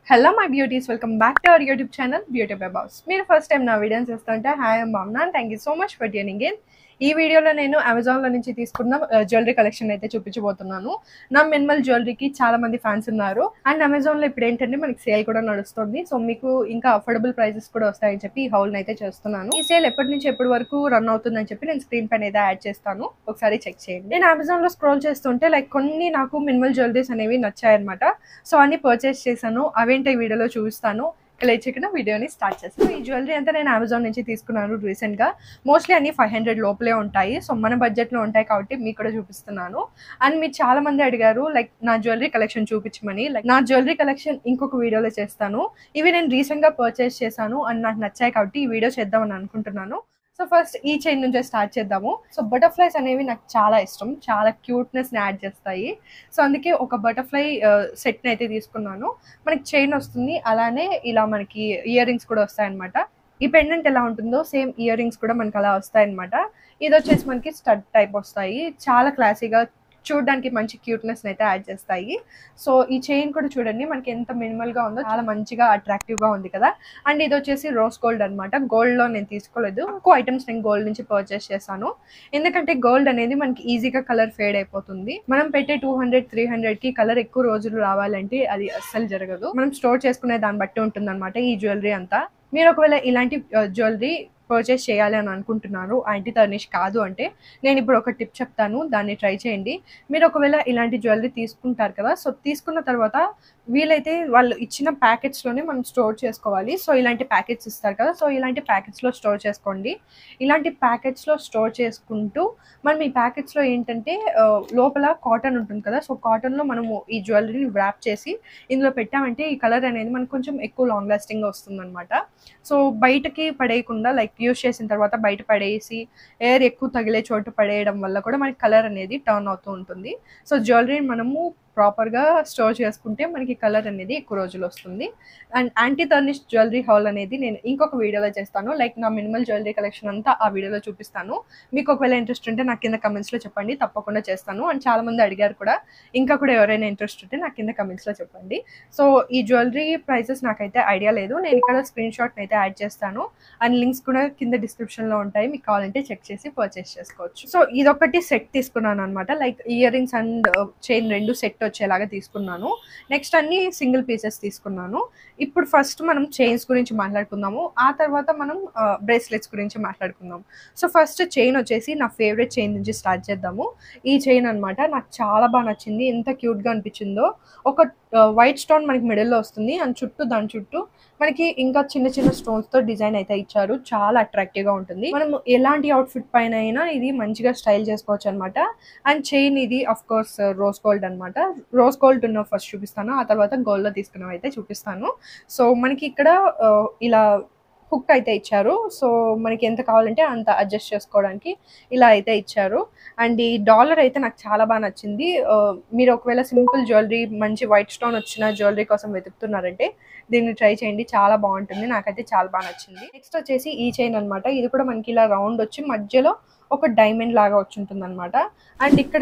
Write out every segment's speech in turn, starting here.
hello my beauties welcome back to our YouTube channel beauty babas మీరు first time నా videos చూస్తుంటే hi am బామ్నా thank you so much for tuning in ఈ వీడియోలో నేను అమెజాన్లో నుంచి తీసుకున్న జ్యువెలరీ కలెక్షన్ అయితే చూపించబోతున్నాను నా మినిమల్ జ్యువెలరీకి చాలా మంది ఫ్యాన్స్ ఉన్నారు అండ్ అమెజాన్లో ఇప్పుడు ఏంటంటే మనకి సేల్ కూడా నడుస్తుంది సో మీకు ఇంకా అఫోర్డబుల్ ప్రైసెస్ కూడా వస్తాయని చెప్పి ఈ హౌల్ని అయితే చేస్తున్నాను ఈ సేల్ ఎప్పటి నుంచి ఎప్పటి వరకు రన్ అవుతుందని చెప్పి నేను స్క్రీన్ పైన అయితే యాడ్ చేస్తాను ఒకసారి చెక్ చేయండి నేను అమెజాన్లో స్క్రోల్ చేస్తుంటే లైక్ కొన్ని నాకు మినిమల్ జ్యువెలరీస్ అనేవి నచ్చాయన్నమాట సో అన్ని పర్చేస్ చేశాను అవేంటి ఈ వీడియోలో చూపిస్తాను ఇలా చికెన్ వీడియోని స్టార్ట్ చేస్తాను ఈ జ్యువెలరీ అంతా నేను అమెజాన్ నుంచి తీసుకున్నాను రీసెంట్గా మోస్ట్లీ అన్ని ఫైవ్ హండ్రెడ్ లోపలే ఉంటాయి సో మన బడ్జెట్లో ఉంటాయి కాబట్టి మీకు కూడా చూపిస్తున్నాను అండ్ మీరు చాలా మంది అడిగారు లైక్ నా జ్యువెలరీ కలెక్షన్ చూపించమని లైక్ నా జ్యువెలరీ కలెక్షన్ ఇంకొక వీడియోలో చేస్తాను ఇవి నేను రీసెంట్గా పర్చేస్ చేశాను అండ్ నాకు నచ్చాయి కాబట్టి ఈ వీడియో చేద్దామని అనుకుంటున్నాను సో ఫస్ట్ ఈ చైన్ నుంచే స్టార్ట్ చేద్దాము సో బటర్ఫ్లైస్ అనేవి నాకు చాలా ఇష్టం చాలా క్యూట్నెస్ని యాడ్ చేస్తాయి సో అందుకే ఒక బటర్ఫ్లై సెట్ని అయితే తీసుకున్నాను మనకి చైన్ వస్తుంది అలానే ఇలా మనకి ఇయర్ రింగ్స్ కూడా వస్తాయన్నమాట ఈ పెండెంట్ ఎలా ఉంటుందో సేమ్ ఇయర్ రింగ్స్ కూడా మనకి అలా వస్తాయన్నమాట ఇది వచ్చేసి మనకి స్టడ్ టైప్ వస్తాయి చాలా క్లాసీగా చూడడానికి మంచి క్యూట్నెస్ అయితే యాడ్ చేస్తాయి సో ఈ చైన్ కూడా చూడండి మనకి ఎంత మినిమల్ గా ఉందో చాలా మంచిగా అట్రాక్టివ్ గా ఉంది కదా అండ్ ఇది వచ్చేసి రోజ్ గోల్డ్ అనమాట గోల్డ్ లో నేను తీసుకోలేదు ఎక్కువ ఐటమ్స్ నేను గోల్డ్ నుంచి పర్చేస్ చేశాను ఎందుకంటే గోల్డ్ అనేది మనకి ఈజీగా కలర్ ఫేడ్ అయిపోతుంది మనం పెట్టే టూ హండ్రెడ్ త్రీ హండ్రెడ్ కి కలర్ ఎక్కువ రోజులు రావాలంటే అది అస్సలు జరగదు మనం స్టోర్ చేసుకునే దాన్ని బట్టి ఉంటుంది ఈ జ్యువెలరీ అంతా మీరు ఒకవేళ ఇలాంటి జ్యువెలరీ పర్చేస్ చేయాలి అని అనుకుంటున్నారు యాంటీ తర్నిష్ కాదు అంటే నేను ఇప్పుడు ఒక టిప్ చెప్తాను దాన్ని ట్రై చేయండి మీరు ఒకవేళ ఇలాంటి జ్యువెలరీ తీసుకుంటారు కదా సో తీసుకున్న తర్వాత వీలైతే వాళ్ళు ఇచ్చిన ప్యాకెట్స్లోనే మనం స్టోర్ చేసుకోవాలి సో ఇలాంటి ప్యాకెట్స్ ఇస్తారు కదా సో ఇలాంటి ప్యాకెట్స్లో స్టోర్ చేసుకోండి ఇలాంటి ప్యాకెట్స్లో స్టోర్ చేసుకుంటూ మనం ఈ ప్యాకెట్స్లో ఏంటంటే లోపల కాటన్ ఉంటుంది కదా సో కాటన్లో మనము ఈ జ్యువెలరీని వ్రాప్ చేసి ఇందులో పెట్టామంటే ఈ కలర్ అనేది మనకు కొంచెం ఎక్కువ లాంగ్ లాస్టింగ్గా వస్తుంది అనమాట సో బయటకి పడేయకుండా లైక్ యూస్ చేసిన తర్వాత బయట పడేసి ఎయిర్ ఎక్కువ తగిలే చోటు పడేయడం వల్ల కూడా మనకి కలర్ అనేది టర్న్ అవుతూ ఉంటుంది సో జ్యువెలరీని మనము ప్రాపర్గా స్టోర్ చేసుకుంటే మనకి కలర్ అనేది ఎక్కువ రోజులు వస్తుంది and anti tarnish jewellery haul అనేది నేను ఇంకొక వీడియోలో చేస్తాను లైక్ నా మినిమల్ జ్యువెలరీ కలెక్షన్ అంతా ఆ వీడియోలో చూపిస్తాను మీకు ఒకవేళ ఇంట్రెస్ట్ ఉంటే నాకు కింద కమెంట్స్లో చెప్పండి తప్పకుండా చేస్తాను అండ్ చాలా మంది అడిగారు కూడా ఇంకా కూడా ఎవరైనా ఇంట్రెస్ట్ ఉంటే నాకు కింద కమెంట్స్లో చెప్పండి సో ఈ జ్యువెలరీ ప్రైసెస్ నాకైతే ఐడియా లేదు నేను ఇక్కడ స్క్రీన్ షాట్ అయితే యాడ్ చేస్తాను అండ్ లింక్స్ కూడా కింద డిస్క్రిప్షన్లో ఉంటాయి మీకు కావాలంటే చెక్ చేసి పర్చేస్ చేసుకోవచ్చు సో ఇదొకటి సెట్ తీసుకున్నాను అనమాట like earrings and chain రెండు సెట్ వచ్చేలాగా తీసుకున్నాను నెక్స్ట్ అన్ని సింగిల్ పీసెస్ తీసుకున్నాను ఇప్పుడు ఫస్ట్ మనం చైన్స్ గురించి మాట్లాడుకుందాము ఆ తర్వాత మనం బ్రేస్లెట్స్ గురించి మాట్లాడుకుందాం సో ఫస్ట్ చైన్ వచ్చేసి నా ఫేవరెట్ చైన్ నుంచి స్టార్ట్ చేద్దాము ఈ చైన్ అనమాట నాకు చాలా బాగా నచ్చింది ఎంత క్యూట్గా అనిపించిందో ఒక వైట్ స్టోన్ మనకి మిడిల్లో వస్తుంది అండ్ చుట్టూ దాని చుట్టూ మనకి ఇంకా చిన్న చిన్న స్టోన్స్ తో డిజైన్ అయితే ఇచ్చారు చాలా అట్రాక్టివ్ గా ఉంటుంది మనం ఎలాంటి అవుట్ఫిట్ పైన అయినా ఇది మంచిగా స్టైల్ చేసుకోవచ్చు అనమాట అండ్ చైన్ ఇది అఫ్ కోర్స్ రోజ్ గోల్డ్ అనమాట రోజ్ గోల్డ్ ఉన్న ఫస్ట్ చూపిస్తాను ఆ తర్వాత గోల్డ్ లో తీసుకున్నవి అయితే చూపిస్తాను సో మనకి ఇక్కడ ఇలా హుక్ అయితే ఇచ్చారు సో మనకి ఎంత కావాలంటే అంత అడ్జస్ట్ చేసుకోవడానికి ఇలా అయితే ఇచ్చారు అండ్ ఈ డాలర్ అయితే నాకు చాలా బాగా నచ్చింది మీరు ఒకవేళ సింపుల్ జ్యువెలరీ మంచి వైట్ స్టోన్ వచ్చిన జ్యువెలరీ కోసం వెతుకుతున్నారంటే దీన్ని ట్రై చేయండి చాలా బాగుంటుంది నాకైతే చాలా బాగా నచ్చింది నెక్స్ట్ వచ్చేసి ఈ చైన్ అనమాట ఇది కూడా మనకి ఇలా రౌండ్ వచ్చి మధ్యలో ఒక డైమండ్ లాగా వచ్చి ఉంటుంది అనమాట అండ్ ఇక్కడ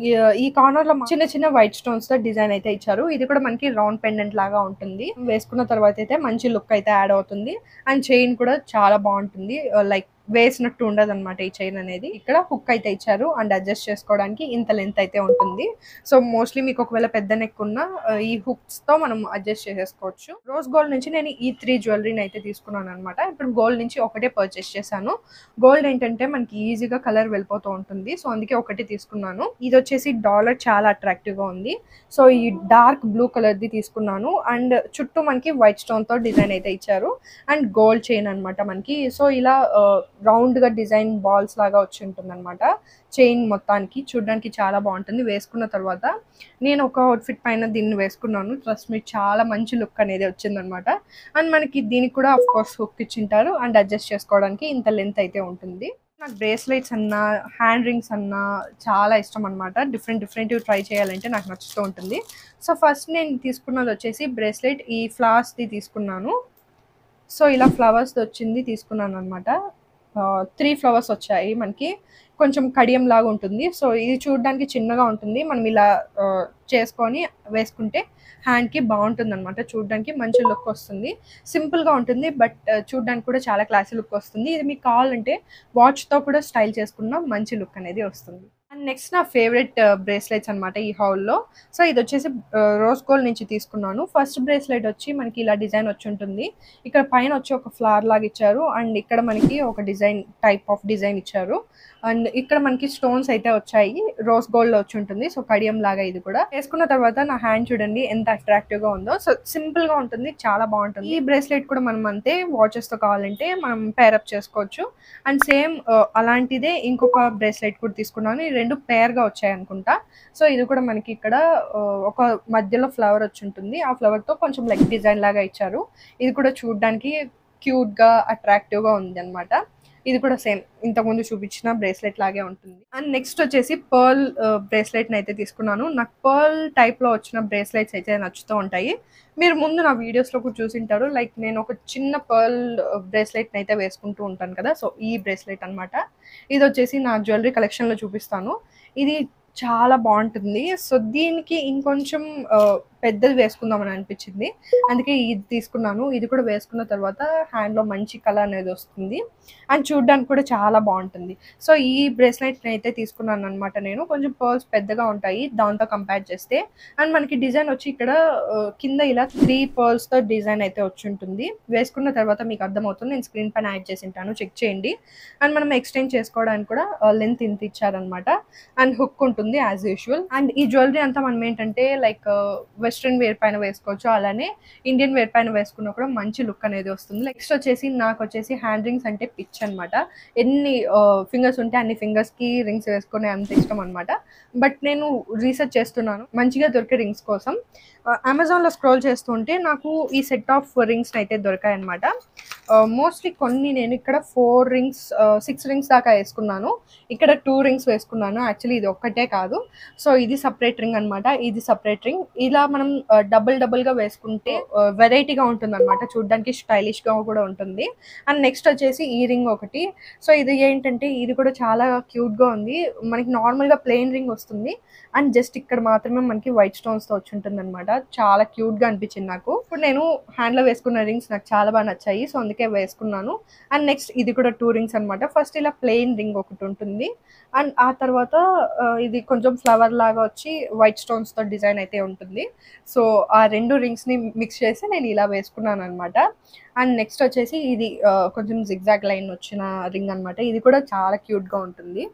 ఈ కార్నర్ లో చిన్న చిన్న వైట్ స్టోన్స్ తో డిజైన్ అయితే ఇచ్చారు ఇది కూడా మనకి రౌండ్ పెండెంట్ లాగా ఉంటుంది వేసుకున్న తర్వాత అయితే మంచి లుక్ అయితే యాడ్ అవుతుంది అండ్ చైన్ కూడా చాలా బాగుంటుంది లైక్ వేసినట్టు ఉండదు అనమాట ఈ చైన్ అనేది ఇక్కడ హుక్ అయితే ఇచ్చారు అండ్ అడ్జస్ట్ చేసుకోవడానికి ఇంత లెంత్ అయితే ఉంటుంది సో మోస్ట్లీ మీకు ఒకవేళ పెద్ద నెక్ ఉన్న ఈ హుక్స్ తో మనం అడ్జస్ట్ చేసేసుకోవచ్చు రోజ్ గోల్డ్ నుంచి నేను ఈ త్రీ జ్యువెలరీని అయితే తీసుకున్నాను అనమాట ఇప్పుడు గోల్డ్ నుంచి ఒకటే పర్చేస్ చేశాను గోల్డ్ ఏంటంటే మనకి ఈజీగా కలర్ వెళ్ళిపోతూ ఉంటుంది సో అందుకే ఒకటి తీసుకున్నాను ఇది వచ్చేసి డాలర్ చాలా అట్రాక్టివ్ గా ఉంది సో ఈ డార్క్ బ్లూ కలర్ ది తీసుకున్నాను అండ్ చుట్టూ మనకి వైట్ స్టోన్ తో డిజైన్ అయితే ఇచ్చారు అండ్ గోల్డ్ చైన్ అనమాట మనకి సో ఇలా రౌండ్ గా డిజైన్ బాల్స్ లాగా వచ్చి ఉంటుంది అనమాట చైన్ మొత్తానికి చూడడానికి చాలా బాగుంటుంది వేసుకున్న తర్వాత నేను ఒక అవుట్ఫిట్ పైన దీన్ని వేసుకున్నాను ట్రస్ట్ మీ చాలా మంచి లుక్ అనేది వచ్చిందనమాట అండ్ మనకి దీనికి కూడా ఆఫ్ కోర్స్ హుక్ ఇచ్చింటారు అండ్ అడ్జస్ట్ చేసుకోవడానికి ఇంత లెంత్ అయితే ఉంటుంది నాకు బ్రేస్లెట్స్ అన్నా హ్యాండ్ రింగ్స్ అన్నా చాలా ఇష్టం అనమాట డిఫరెంట్ డిఫరెంట్ ట్రై చేయాలంటే నాకు నచ్చుతూ ఉంటుంది సో ఫస్ట్ నేను తీసుకున్నది వచ్చేసి బ్రేస్లెట్ ఈ ఫ్లవర్స్ది తీసుకున్నాను సో ఇలా ఫ్లవర్స్ది వచ్చింది తీసుకున్నాను అనమాట త్రీ ఫ్లవర్స్ వచ్చాయి మనకి కొంచెం కడియం లాగా ఉంటుంది సో ఇది చూడడానికి చిన్నగా ఉంటుంది మనం ఇలా ఆ, చేసుకొని వేసుకుంటే హ్యాండ్కి బాగుంటుంది అనమాట చూడడానికి మంచి లుక్ వస్తుంది సింపుల్గా ఉంటుంది బట్ చూడడానికి కూడా చాలా క్లాసీ లుక్ వస్తుంది ఇది మీకు కావాలంటే వాచ్తో కూడా స్టైల్ చేసుకున్న మంచి లుక్ అనేది వస్తుంది అండ్ నెక్స్ట్ నా ఫేవరెట్ బ్రేస్లెట్స్ అనమాట ఈ హౌల్లో సో ఇది వచ్చేసి రోజ్ గోల్డ్ నుంచి తీసుకున్నాను ఫస్ట్ బ్రేస్లెట్ వచ్చి మనకి ఇలా డిజైన్ వచ్చి ఉంటుంది ఇక్కడ పైన వచ్చి ఒక ఫ్లవర్ లాగా ఇచ్చారు అండ్ ఇక్కడ మనకి ఒక డిజైన్ టైప్ ఆఫ్ డిజైన్ ఇచ్చారు అండ్ ఇక్కడ మనకి స్టోన్స్ అయితే వచ్చాయి రోజ్ గోల్డ్ వచ్చి ఉంటుంది సో కడియం లాగా ఇది కూడా వేసుకున్న తర్వాత నా హ్యాండ్ చూడండి ఎంత అట్రాక్టివ్ గా ఉందో సో సింపుల్ గా ఉంటుంది చాలా బాగుంటుంది ఈ బ్రేస్లెట్ కూడా మనం అంతే వాచెస్ తో కావాలంటే మనం పేరప్ చేసుకోవచ్చు అండ్ సేమ్ అలాంటిదే ఇంకొక బ్రేస్లెట్ కూడా తీసుకున్నాను ఈ రెండు పేర్ గా వచ్చాయి అనుకుంటా సో ఇది కూడా మనకి ఇక్కడ ఆ, ఒక మధ్యలో ఫ్లవర్ వచ్చి ఉంటుంది ఆ ఫ్లవర్ తో కొంచెం లైక్ డిజైన్ లాగా ఇచ్చారు ఇది కూడా చూడడానికి క్యూట్ గా అట్రాక్టివ్ గా ఉంది అనమాట ఇది కూడా సేమ్ ఇంతకుముందు చూపించిన బ్రేస్లెట్ లాగే ఉంటుంది అండ్ నెక్స్ట్ వచ్చేసి పర్ల్ బ్రేస్లెట్ అయితే తీసుకున్నాను నాకు పర్ల్ టైప్ లో వచ్చిన బ్రేస్లెట్స్ అయితే నచ్చుతూ ఉంటాయి మీరు ముందు నా వీడియోస్ లో కూడా చూసింటారు లైక్ నేను ఒక చిన్న పర్ల్ బ్రేస్లెట్ అయితే వేసుకుంటూ ఉంటాను కదా సో ఈ బ్రేస్లెట్ అన్నమాట ఇది వచ్చేసి నా జ్యువెలరీ కలెక్షన్ లో చూపిస్తాను ఇది చాలా బాగుంటుంది సో దీనికి ఇంకొంచెం ఆ, పెద్దది వేసుకుందామని అనిపించింది అందుకే ఇది తీసుకున్నాను ఇది కూడా వేసుకున్న తర్వాత హ్యాండ్ లో మంచి కలర్ అనేది వస్తుంది అండ్ చూడడానికి కూడా చాలా బాగుంటుంది సో ఈ బ్రేస్లెట్ అయితే తీసుకున్నాను అనమాట నేను కొంచెం పర్ల్స్ పెద్దగా ఉంటాయి దాంతో కంపేర్ చేస్తే అండ్ మనకి డిజైన్ వచ్చి ఇక్కడ ఆ, కింద ఇలా త్రీ పర్ల్స్ తో డిజైన్ అయితే వచ్చి ఉంటుంది వేసుకున్న తర్వాత మీకు అర్థమవుతుంది నేను స్క్రీన్ పైన యాడ్ చేసి ఉంటాను చెక్ చేయండి అండ్ మనం ఎక్స్టెండ్ చేసుకోవడానికి కూడా లెంత్ ఇంత ఇచ్చారనమాట అండ్ హుక్ ఉంటుంది యాజ్ యూజువల్ అండ్ ఈ జ్యువెలరీ అంతా మనం ఏంటంటే లైక్ వెస్ట్రన్ వేర్ పైన వేసుకోవచ్చు అలానే ఇండియన్ వేర్ పైన వేసుకున్నా కూడా మంచి లుక్ అనేది వస్తుంది నెక్స్ట్ వచ్చేసి నాకు వచ్చేసి హ్యాండ్ రింగ్స్ అంటే పిచ్ అనమాట ఎన్ని ఫింగర్స్ ఉంటే అన్ని ఫింగర్స్ కి రింగ్స్ వేసుకునే అంత ఇష్టం అనమాట బట్ నేను రీసెర్చ్ చేస్తున్నాను మంచిగా దొరికే రింగ్స్ కోసం అమెజాన్లో స్క్రోల్ చేస్తుంటే నాకు ఈ సెట్ ఆఫ్ రింగ్స్ అయితే దొరికాయి అనమాట మోస్ట్లీ కొన్ని నేను ఇక్కడ ఫోర్ రింగ్స్ సిక్స్ రింగ్స్ దాకా వేసుకున్నాను ఇక్కడ టూ రింగ్స్ వేసుకున్నాను యాక్చువల్లీ ఇది ఒక్కటే కాదు సో ఇది సపరేట్ రింగ్ అన్నమాట ఇది సపరేట్ రింగ్ ఇలా మనం డబుల్ డబుల్ గా వేసుకుంటే వెరైటీగా ఉంటుంది అనమాట చూడడానికి స్టైలిష్ గా కూడా ఉంటుంది అండ్ నెక్స్ట్ వచ్చేసి ఈ రింగ్ ఒకటి సో ఇది ఏంటంటే ఇది కూడా చాలా క్యూట్ గా ఉంది మనకి నార్మల్ గా ప్లెయిన్ రింగ్ వస్తుంది అండ్ జస్ట్ ఇక్కడ మాత్రమే మనకి వైట్ స్టోన్స్ తో వచ్చి ఉంటుంది అనమాట చాలా క్యూట్ గా అనిపించింది నాకు ఇప్పుడు నేను హ్యాండ్ లో వేసుకున్న రింగ్స్ నాకు చాలా బాగా నచ్చాయి సో అందుకే వేసుకున్నాను అండ్ నెక్స్ట్ ఇది కూడా టూ రింగ్స్ అనమాట ఫస్ట్ ఇలా ప్లెయిన్ రింగ్ ఒకటి ఉంటుంది అండ్ ఆ తర్వాత ఆ, ఇది కొంచెం ఫ్లవర్ లాగా వచ్చి వైట్ స్టోన్స్ తో డిజైన్ అయితే ఉంటుంది సో ఆ రెండు రింగ్స్ ని మిక్స్ చేసి నేను ఇలా వేసుకున్నాను అనమాట అండ్ నెక్స్ట్ వచ్చేసి ఇది ఆ, కొంచెం జిగ్జాగ్ లైన్ వచ్చిన రింగ్ అన్నమాట ఇది కూడా చాలా క్యూట్ గా ఉంటుంది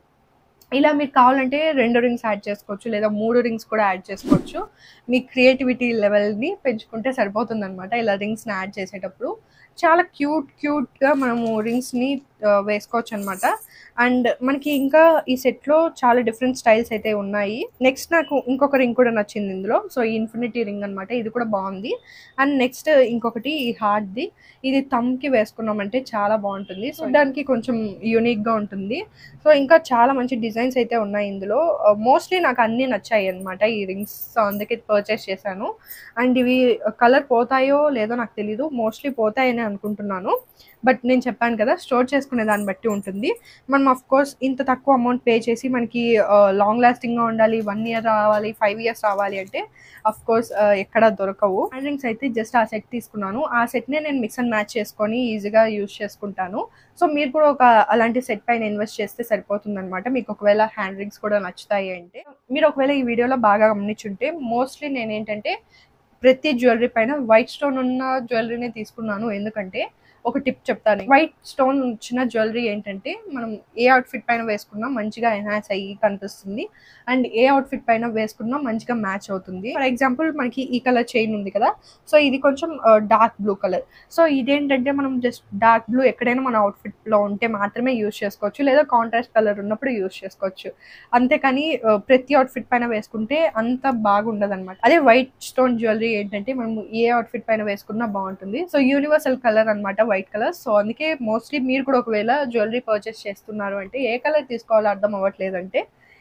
ఇలా మీకు కావాలంటే రెండు రింగ్స్ యాడ్ చేసుకోవచ్చు లేదా మూడు రింగ్స్ కూడా యాడ్ చేసుకోవచ్చు మీ క్రియేటివిటీ లెవెల్ని పెంచుకుంటే సరిపోతుంది అనమాట ఇలా రింగ్స్ని యాడ్ చేసేటప్పుడు చాలా క్యూట్ క్యూట్గా మనము రింగ్స్ని వేసుకోవచ్చు అనమాట అండ్ మనకి ఇంకా ఈ సెట్లో చాలా డిఫరెంట్ స్టైల్స్ అయితే ఉన్నాయి నెక్స్ట్ నాకు ఇంకొక రింగ్ కూడా నచ్చింది ఇందులో సో ఈ ఇన్ఫినిటీ రింగ్ అనమాట ఇది కూడా బాగుంది అండ్ నెక్స్ట్ ఇంకొకటి ఈ హార్డ్ది ఇది తమ్కి వేసుకున్నామంటే చాలా బాగుంటుంది సో దానికి కొంచెం యూనిక్గా ఉంటుంది సో ఇంకా చాలా మంచి డిజైన్స్ అయితే ఉన్నాయి ఇందులో మోస్ట్లీ నాకు అన్నీ నచ్చాయి అనమాట ఈ రింగ్స్ సో అందుకే పర్చేస్ చేశాను అండ్ ఇవి కలర్ పోతాయో లేదో నాకు తెలీదు మోస్ట్లీ పోతాయని అనుకుంటున్నాను బట్ నేను చెప్పాను కదా స్టోర్ చేసుకునే దాన్ని బట్టి ఉంటుంది మనం అఫ్ కోర్స్ ఇంత తక్కువ అమౌంట్ పే చేసి మనకి లాంగ్ లాస్టింగ్గా ఉండాలి వన్ ఇయర్ రావాలి ఫైవ్ ఇయర్స్ రావాలి అంటే అఫ్ కోర్స్ ఎక్కడ దొరకవు హ్యాండ్ రింగ్స్ అయితే జస్ట్ ఆ సెట్ తీసుకున్నాను ఆ సెట్నే నేను మిక్స్ అండ్ మ్యాచ్ చేసుకొని ఈజీగా యూజ్ చేసుకుంటాను సో మీరు కూడా ఒక అలాంటి సెట్ పైన ఇన్వెస్ట్ చేస్తే సరిపోతుంది అనమాట మీకు ఒకవేళ హ్యాండ్ రింగ్స్ కూడా నచ్చుతాయి అంటే మీరు ఒకవేళ ఈ వీడియోలో బాగా గమనించుంటే మోస్ట్లీ నేను ఏంటంటే ప్రతి జ్యువెలరీ పైన వైట్ స్టోన్ ఉన్న జ్యువెలరీనే తీసుకున్నాను ఎందుకంటే ఒక టిప్ చెప్తాను వైట్ స్టోన్ వచ్చిన జ్యువెలరీ ఏంటంటే మనం ఏ అవుట్ఫిట్ పైన వేసుకున్నా మంచిగా ఎన్హాన్స్ అయ్యి కనిపిస్తుంది అండ్ ఏ అవుట్ఫిట్ పైన వేసుకున్నా మంచిగా మ్యాచ్ అవుతుంది ఫర్ ఎగ్జాంపుల్ మనకి ఈ కలర్ చైన్ ఉంది కదా సో ఇది కొంచెం డార్క్ బ్లూ కలర్ సో ఇదేంటంటే మనం జస్ట్ డార్క్ బ్లూ ఎక్కడైనా మన అవుట్ఫిట్ లో ఉంటే మాత్రమే యూజ్ చేసుకోవచ్చు లేదా కాంట్రాస్ట్ కలర్ ఉన్నప్పుడు యూజ్ చేసుకోవచ్చు అంతేకాని ఆ, ప్రతి అవుట్ఫిట్ పైన వేసుకుంటే అంత బాగుండదు అనమాట అదే వైట్ స్టోన్ జ్యువెలరీ ఏంటంటే మనం ఏ అవుట్ఫిట్ పైన వేసుకున్నా బాగుంటుంది సో యూనివర్సల్ కలర్ అన్నమాట వైట్ కలర్ సో అందుకే మోస్ట్లీ మీరు కూడా ఒకవేళ జ్యువెలరీ పర్చేస్ చేస్తున్నారు అంటే ఏ కలర్ తీసుకోవాలో అర్థం అవ్వట్లేదంటే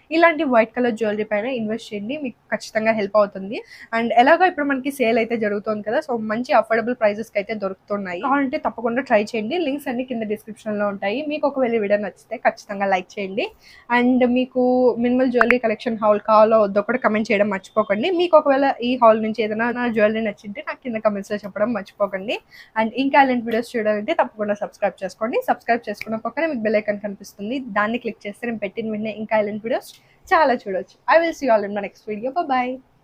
ఇలాంటి వైట్ కలర్ జ్యువెలరీ పైన ఇన్వెస్ట్ చేయండి మీకు ఖచ్చితంగా హెల్ప్ అవుతుంది అండ్ ఎలాగో ఇప్పుడు మనకి సేల్ అయితే జరుగుతుంది కదా సో మంచి అఫోర్డబుల్ ప్రైజెస్కి అయితే దొరుకుతున్నాయి కావాలంటే తప్పకుండా ట్రై చేయండి లింక్స్ అన్ని కింద డిస్క్రిప్షన్లో ఉంటాయి మీకు ఒకవేళ ఈ వీడియో నచ్చితే ఖచ్చితంగా లైక్ చేయండి అండ్ మీకు మినిమల్ జ్యువెలరీ కలెక్షన్ హాల్ కావాలో వద్దో కూడా కమెంట్ చేయడం మర్చిపోకండి మీకు ఒకవేళ ఈ హాల్ నుంచి ఏదైనా నా జ్యువెలరీ నచ్చింటే నాకు కింద కమెంట్స్లో చెప్పడం మర్చిపోకండి అండ్ ఇంకా అలాంటి వీడియోస్ చూడాలంటే తప్పకుండా సబ్స్క్రైబ్ చేసుకోండి సబ్స్క్రైబ్ చేసుకున్న పక్కన మీకు బెల్ ఐకాన్ కనిపిస్తుంది దాన్ని క్లిక్ చేస్తే నేను పెట్టిన వెంటనే ఇంకా అలాంటి వీడియోస్ చాలా చూడొచ్చు I will see all in my next video bye